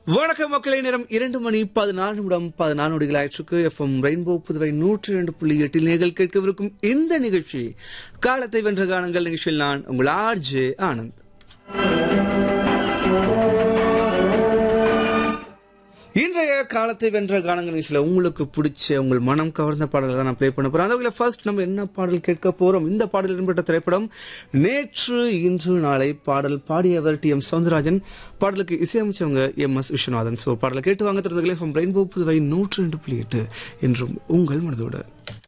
வணக்கம் மக்களை நேரம் இரண்டு மணி பதினாறு நிமிடம் பதினாறு நொடிகள் ஆயிற்றுக்கு எஃப்எம் ரெயின்போ புதுவை நூற்றி இரண்டு புள்ளி எட்டில் நீங்கள் கேட்கவிருக்கும் இந்த நிகழ்ச்சி காலத்தை வென்ற கானங்கள் நிகழ்ச்சியில் நான் உங்கள் ஆர்ஜே ஆனந்த் இன்றைய காலத்தை வென்ற கானங்கள் நிகழ்ச்சியில் உங்களுக்கு பிடிச்ச உங்கள் மனம் கவர்ந்த பாடல்கள் தான் நான் ப்ளே பண்ண போறேன் அதுல ஃபர்ஸ்ட் நம்ம என்ன பாடல் கேட்க போறோம் இந்த பாடல் இடம்பெற்ற திரைப்படம் நேற்று இன்று நாளை பாடல் பாடியவர் டி எம் சவுந்தரராஜன் பாடலுக்கு இசையமைச்சவங்க எம் எஸ் விஸ்வநாதன் ஸோ பாடலை கேட்டு வாங்க திறந்தங்களே ஃப்ரம் ரெயின்போ புதுவை நூற்று ரெண்டு புள்ளி எட்டு என்றும் உங்கள் மனதோடு